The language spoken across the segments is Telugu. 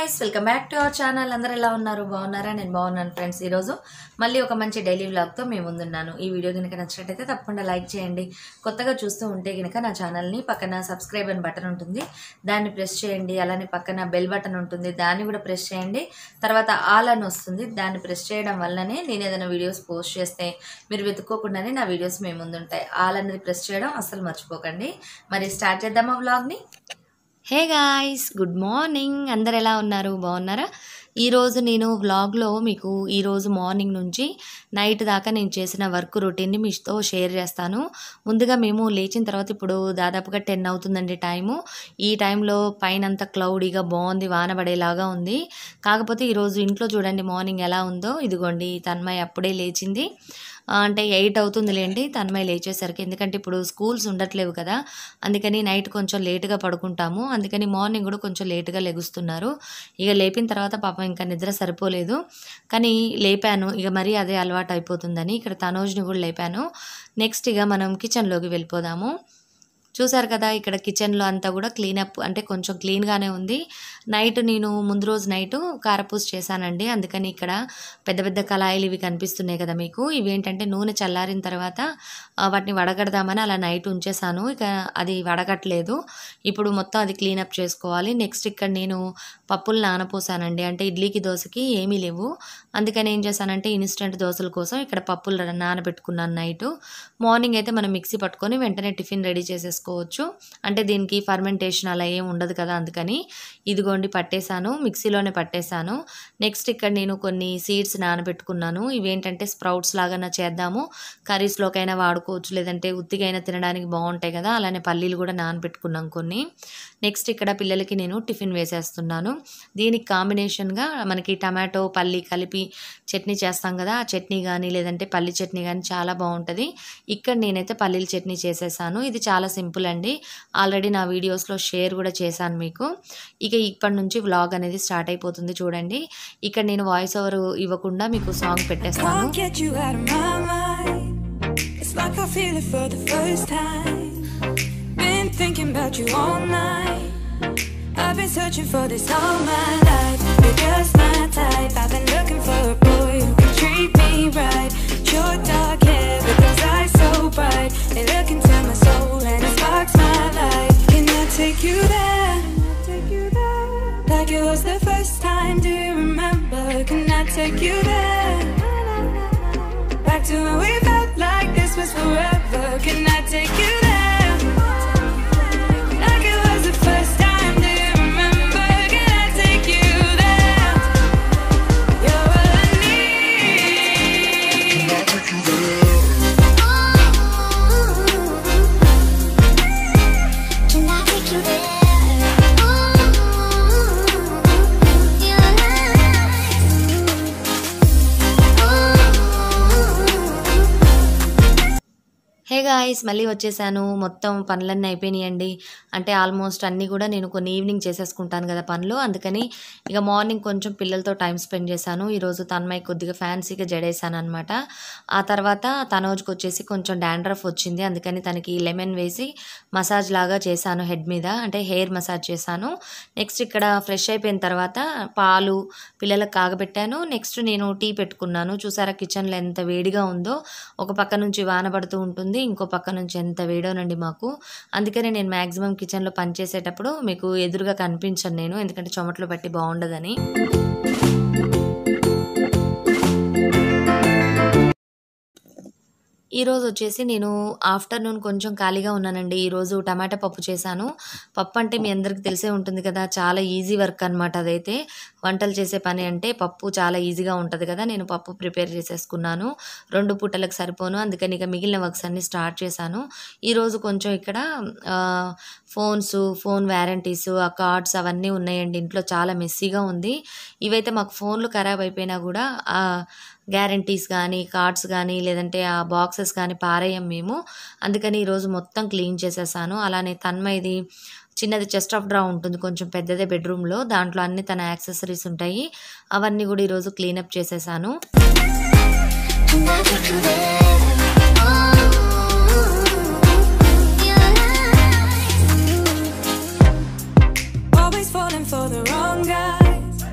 Guys welcome back to our channel అందరూ ఎలా ఉన్నారు బాగున్నారా నేను బాగున్నాను ఫ్రెండ్స్ ఈరోజు మళ్ళీ ఒక మంచి డైలీ వ్లాగ్తో మేము ముందున్నాను ఈ వీడియో కనుక నచ్చినట్టయితే తప్పకుండా లైక్ చేయండి కొత్తగా చూస్తూ ఉంటే కనుక నా ఛానల్ని పక్కన సబ్స్క్రైబ్ అని బటన్ ఉంటుంది దాన్ని ప్రెస్ చేయండి అలానే పక్కన బెల్ బటన్ ఉంటుంది దాన్ని కూడా ప్రెస్ చేయండి తర్వాత ఆల్ అని వస్తుంది దాన్ని ప్రెస్ చేయడం వల్లనే నేను ఏదైనా వీడియోస్ పోస్ట్ చేస్తే మీరు వెతుక్కోకుండానే నా వీడియోస్ మేము ముందుంటాయి ఆల్ అనేది ప్రెస్ చేయడం అస్సలు మర్చిపోకండి మరి స్టార్ట్ చేద్దామా వ్లాగ్ని హే గాయ్స్ గుడ్ మార్నింగ్ అందరు ఎలా ఉన్నారు బాగున్నారా ఈరోజు నేను వ్లాగ్లో మీకు ఈరోజు మార్నింగ్ నుంచి నైట్ దాకా నేను చేసిన వర్క్ రొటీన్ని మీతో షేర్ చేస్తాను ముందుగా మేము లేచిన తర్వాత ఇప్పుడు దాదాపుగా టెన్ అవుతుందండి టైము ఈ టైంలో పైన అంతా క్లౌడీగా బాగుంది వాన పడేలాగా ఉంది కాకపోతే ఈరోజు ఇంట్లో చూడండి మార్నింగ్ ఎలా ఉందో ఇదిగోండి తన్మయ్ అప్పుడే లేచింది ఆ, అంటే ఎయిట్ అవుతుందిలేండి తన్మయ్ లేచేసరికి ఎందుకంటే ఇప్పుడు స్కూల్స్ ఉండట్లేవు కదా అందుకని నైట్ కొంచెం లేటుగా పడుకుంటాము అందుకని మార్నింగ్ కూడా కొంచెం లేటుగా లెగుస్తున్నారు ఇక లేపిన తర్వాత పాపం ఇంకా నిద్ర సరిపోలేదు కానీ లేపాను ఇక మరీ అదే అలవాటు అయిపోతుందని ఇక్కడ తనోజ్ని కూడా లేపాను నెక్స్ట్ ఇక మనం కిచెన్లోకి వెళ్ళిపోదాము చూసారు కదా ఇక్కడ కిచెన్లో అంతా కూడా క్లీనప్ అంటే కొంచెం క్లీన్గానే ఉంది నైట్ నేను ముందు రోజు నైట్ కారపూస చేశానండి అందుకని ఇక్కడ పెద్ద పెద్ద కళాయిలు ఇవి కనిపిస్తున్నాయి కదా మీకు ఇవి ఏంటంటే నూనె చల్లారిన తర్వాత ఆ, వాటిని వడగడదామని అలా నైట్ ఉంచేసాను ఇక అది వడగట్లేదు ఇప్పుడు మొత్తం అది క్లీనప్ చేసుకోవాలి నెక్స్ట్ ఇక్కడ నేను పప్పులు నానపోసానండి అంటే ఇడ్లీకి దోశకి ఏమీ లేవు అందుకని ఏం చేశానంటే ఇన్స్టెంట్ దోశల కోసం ఇక్కడ పప్పులు ర- నానబెట్టుకున్నాను నైట్ మార్నింగ్ అయితే మనం మిక్సీ పట్టుకొని వెంటనే టిఫిన్ రెడీ చేసేసుకోవచ్చు అంటే దీనికి ఫర్మెంటేషన్ అలా ఏం ఉండదు కదా అందుకని ఇదిగోండి పట్టేశాను మిక్సీలోనే పట్టేశాను నెక్స్ట్ ఇక్కడ నేను కొన్ని సీడ్స్ నానబెట్టుకున్నాను ఇవేంటంటే స్ప్రౌట్స్ లాగా చేద్దాము కర్రీస్లోకైనా వాడుకోవచ్చు లేదంటే ఉత్తిగైనా తినడానికి బాగుంటాయి కదా అలానే పల్లీలు కూడా నానబెట్టుకున్నాం కొన్ని నెక్స్ట్ ఇక్కడ పిల్లలకి నేను టిఫిన్ వేసేస్తున్నాను దీనికి కాంబినేషన్గా మనకి టమాటో పల్లి కలిపి చట్నీ చేస్తాం కదా ఆ చట్నీ కానీ లేదంటే పల్లి చట్నీ కానీ చాలా బాగుంటుంది ఇక్కడ నేనైతే పల్లీల చట్నీ చేసేసాను ఇది చాలా సింపుల్ అండి ఆల్రెడీ నా వీడియోస్లో షేర్ కూడా చేశాను మీకు ఇక ఇప్పటి నుంచి వ్లాగ్ అనేది స్టార్ట్ అయిపోతుంది చూడండి ఇక్కడ నేను వాయిస్ ఓవర్ ఇవ్వకుండా మీకు సాంగ్ పెట్టేస్తాను Can't get you out of my mind. It's like I feel it for the first time. Been thinking about you all night. I've been searching for this all my life. You're just my type. I've been looking for a boy who can treat me right. Your dark hair with those eyes so bright. They look into my soul and it sparks my life. Can I take you there? Take you there. Like it was the first time. Do you remember? Can I take you there? Back to when we felt like this was forever. Can I take you there? Like it was the first time. Do you remember? Can I take you there? You're all I need. Can I take you there? Hey guys మళ్ళీ వచ్చేసాను మొత్తం పనులన్నీ అయిపోయినాయండి అంటే ఆల్మోస్ట్ అన్నీ కూడా నేను కొన్ని ఈవినింగ్ చేసేసుకుంటాను కదా పనులు అందుకని ఇక మార్నింగ్ కొంచెం పిల్లలతో టైం స్పెండ్ చేశాను ఈరోజు తన్మయ్య కొద్దిగా ఫ్యాన్సీగా జడేశాను అనమాట ఆ తర్వాత తనోజ్కి వచ్చేసి కొంచెం డాండ్రఫ్ వచ్చింది అందుకని తనకి లెమన్ వేసి మసాజ్ లాగా చేశాను హెడ్ మీద అంటే హెయిర్ మసాజ్ చేశాను నెక్స్ట్ ఇక్కడ ఫ్రెష్ అయిపోయిన తర్వాత పాలు పిల్లలకు కాగబెట్టాను నెక్స్ట్ నేను టీ పెట్టుకున్నాను చూసారా కిచెన్లో ఎంత వేడిగా ఉందో ఒక పక్క నుంచి వాన పడుతూ ఉంటుంది ఇంకో పక్క నుంచి ఎంత వేడోనండి మాకు అందుకనే నేను మ్యాక్సిమం కిచెన్లో పనిచేసేటప్పుడు మీకు ఎదురుగా కనిపించను నేను ఎందుకంటే చెమటలు పట్టి బాగుండదని ఈరోజు వచ్చేసి నేను ఆఫ్టర్నూన్ కొంచెం ఖాళీగా ఉన్నానండి ఈరోజు టమాటా పప్పు చేశాను పప్పు అంటే మీ అందరికీ తెలిసే ఉంటుంది కదా చాలా ఈజీ వర్క్ అనమాట అదైతే వంటలు చేసే పని అంటే పప్పు చాలా ఈజీగా ఉంటుంది కదా నేను పప్పు ప్రిపేర్ చేసేసుకున్నాను రెండు పూటలకు సరిపోను అందుకని ఇక మిగిలిన వర్క్స్ అన్ని స్టార్ట్ చేశాను ఈరోజు కొంచెం ఇక్కడ ఆ, ఫోన్స్ ఫోన్ వ్యారంటీస్ ఆ కార్డ్స్ అవన్నీ ఉన్నాయండి ఇంట్లో చాలా మెస్సీగా ఉంది ఇవైతే మాకు ఫోన్లు ఖరాబ్ అయిపోయినా కూడా ఆ గ్యారంటీస్ కానీ కార్డ్స్ కానీ లేదంటే ఆ బాక్సెస్ కానీ పారేయం మేము అందుకని ఈరోజు మొత్తం క్లీన్ చేసేసాను అలానే తన్మయది చిన్నది చెస్ట్ ఆఫ్ డ్రా ఉంటుంది కొంచెం పెద్దదే బెడ్రూమ్లో దాంట్లో అన్ని తన యాక్సెసరీస్ ఉంటాయి అవన్నీ కూడా ఈరోజు క్లీనప్ చేసేసాను Can I take you there? Your lies. Always falling for the wrong guys.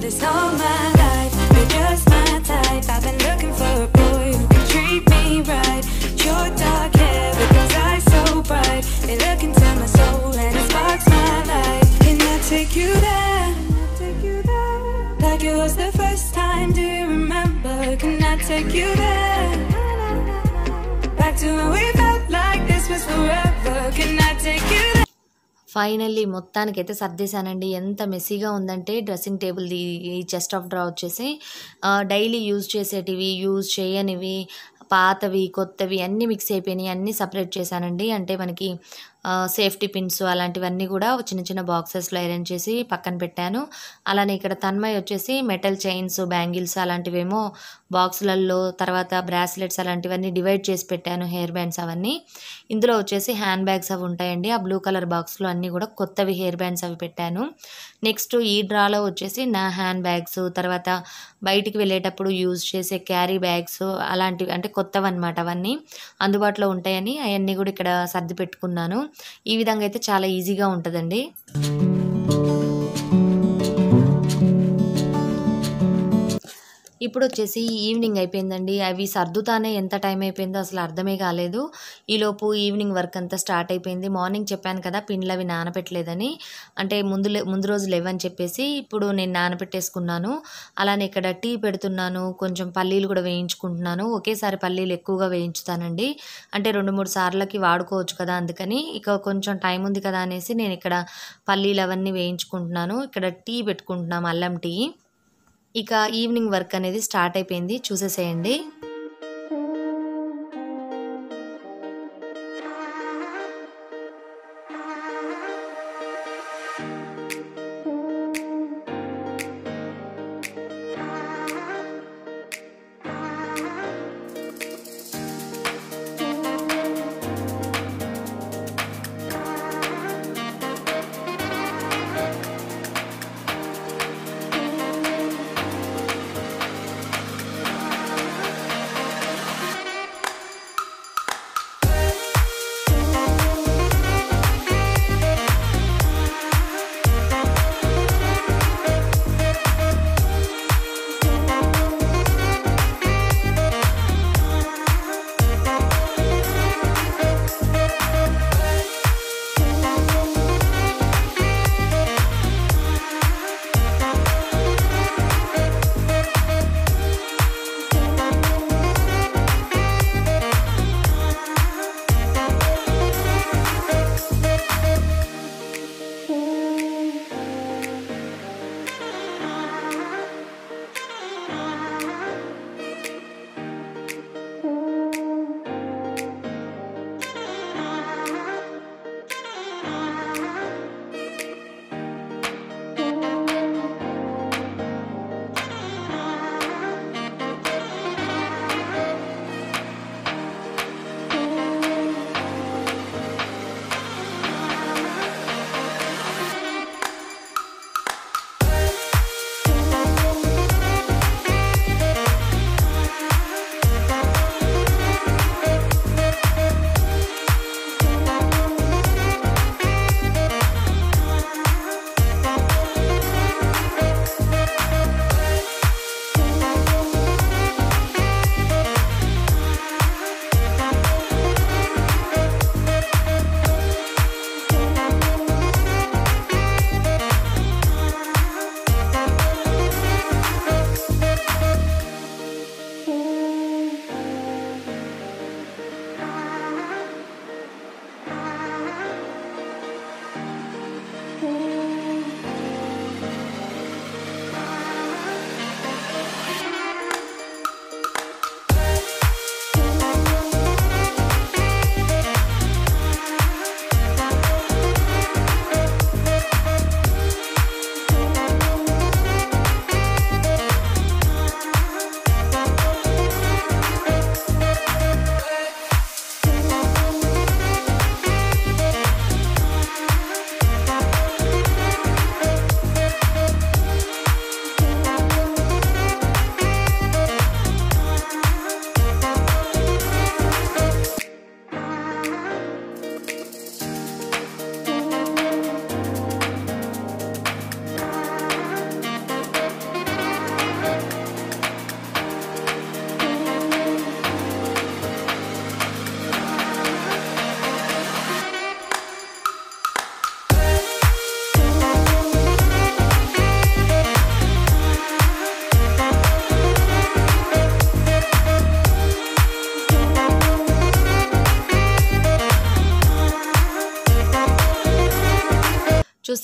this all my life. You're just my type. I've been looking for a boy who can treat me right. Your dark hair with those eyes so bright. They look into my soul and it sparks my life. Can I take you there? Take you there? Like it was the first time. Do you remember? Can I take you there? Back to when we felt like this was forever. Can I take you there? Finally మొత్తానికైతే సర్దేశానండి ఎంత మెస్సీగా ఉందంటే డ్రెస్సింగ్ టేబుల్ది ఈ చెస్ట్ ఆఫ్ డ్రా వచ్చేసి డైలీ యూజ్ చేసేటివి యూజ్ చేయనివి పాతవి కొత్తవి అన్నీ మిక్స్ అయిపోయినాయి అన్నీ సపరేట్ చేశానండి అంటే మనకి సేఫ్టీ పిన్స్ అలాంటివన్నీ కూడా చిన్న చిన్న బాక్సెస్లో అరేంజ్ చేసి పక్కన పెట్టాను అలానే ఇక్కడ తన్మయ్ వచ్చేసి మెటల్ చైన్స్ బ్యాంగిల్స్ అలాంటివేమో బాక్సులలో తర్వాత బ్రాస్లెట్స్ అలాంటివన్నీ డివైడ్ చేసి పెట్టాను హెయిర్ బ్యాండ్స్ అవన్నీ ఇందులో వచ్చేసి హ్యాండ్ బ్యాగ్స్ అవి ఉంటాయండి ఆ బ్లూ కలర్ బాక్స్లో అన్నీ కూడా కొత్తవి హెయిర్ బ్యాండ్స్ అవి పెట్టాను నెక్స్ట్ ఈ డ్రాలో వచ్చేసి నా హ్యాండ్ బ్యాగ్స్ తర్వాత బయటికి వెళ్ళేటప్పుడు యూజ్ చేసే క్యారీ బ్యాగ్స్ అలాంటివి అంటే కొత్తవి అనమాట అవన్నీ అందుబాటులో ఉంటాయని అవన్నీ కూడా ఇక్కడ సర్ది పెట్టుకున్నాను ఈ విధంగా అయితే చాలా ఈజీగా ఉంటుందండి ఇప్పుడు వచ్చేసి ఈవినింగ్ అయిపోయిందండి అవి సర్దుతానే ఎంత టైం అయిపోయిందో అసలు అర్థమే కాలేదు ఈలోపు ఈవినింగ్ వర్క్ అంతా స్టార్ట్ అయిపోయింది మార్నింగ్ చెప్పాను కదా పిండ్లు అవి నానబెట్టలేదని అంటే ముందు లే- ముందు రోజు లేవని చెప్పేసి ఇప్పుడు నేను నానబెట్టేసుకున్నాను అలానే ఇక్కడ టీ పెడుతున్నాను కొంచెం పల్లీలు కూడా వేయించుకుంటున్నాను ఒకేసారి పల్లీలు ఎక్కువగా వేయించుతానండి అంటే రెండు మూడు సార్లకి వాడుకోవచ్చు కదా అందుకని ఇక కొంచెం టైం ఉంది కదా అనేసి నేను ఇక్కడ పల్లీలు అవన్నీ వేయించుకుంటున్నాను ఇక్కడ టీ పెట్టుకుంటున్నాం అల్లం టీ ఇక ఈవినింగ్ వర్క్ అనేది స్టార్ట్ అయిపోయింది చూసేసేయండి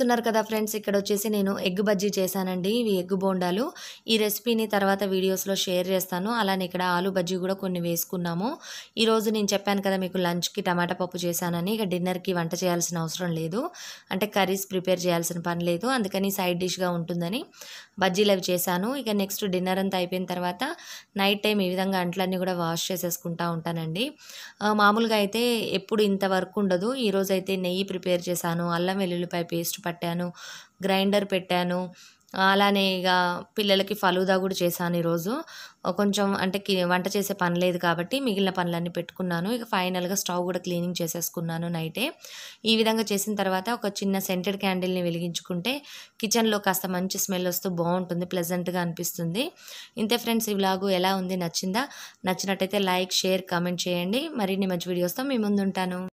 చూస్తున్నారు కదా ఫ్రెండ్స్ ఇక్కడ వచ్చేసి నేను ఎగ్ బజ్జీ చేశానండి ఇవి ఎగ్ బోండాలు ఈ రెసిపీని తర్వాత వీడియోస్లో షేర్ చేస్తాను అలానే ఇక్కడ ఆలు బజ్జీ కూడా కొన్ని వేసుకున్నాము ఈరోజు నేను చెప్పాను కదా మీకు లంచ్కి టమాటా పప్పు చేశానని ఇక డిన్నర్కి వంట చేయాల్సిన అవసరం లేదు అంటే కర్రీస్ ప్రిపేర్ చేయాల్సిన పని లేదు అందుకని సైడ్ డిష్గా ఉంటుందని బజ్జీలు అవి చేశాను ఇక నెక్స్ట్ డిన్నర్ అంతా అయిపోయిన తర్వాత నైట్ టైం ఈ విధంగా అంట్లన్నీ కూడా వాష్ చేసేసుకుంటా ఉంటానండి ఆ, మామూలుగా అయితే ఎప్పుడు ఇంత వర్క్ ఉండదు ఈరోజు అయితే నెయ్యి ప్రిపేర్ చేశాను అల్లం వెల్లుల్లిపాయ పేస్ట్ పట్టాను గ్రైండర్ పెట్టాను అలానే ఇక పిల్లలకి ఫలూదా కూడా చేశాను ఈరోజు కొంచెం అంటే కి- వంట చేసే పని లేదు కాబట్టి మిగిలిన పనులన్నీ పెట్టుకున్నాను ఇక ఫైనల్గా స్టవ్ కూడా క్లీనింగ్ చేసేసుకున్నాను నైటే ఈ విధంగా చేసిన తర్వాత ఒక చిన్న సెంటెడ్ క్యాండిల్ని వెలిగించుకుంటే కిచెన్లో కాస్త మంచి స్మెల్ వస్తూ బాగుంటుంది ప్లెజెంట్గా అనిపిస్తుంది ఇంతే ఫ్రెండ్స్ ఈ వ్లాగు ఎలా ఉంది నచ్చిందా నచ్చినట్టయితే లైక్ షేర్ కామెంట్ చేయండి మరిన్ని మంచి వీడియోస్తో మీ ముందు ఉంటాను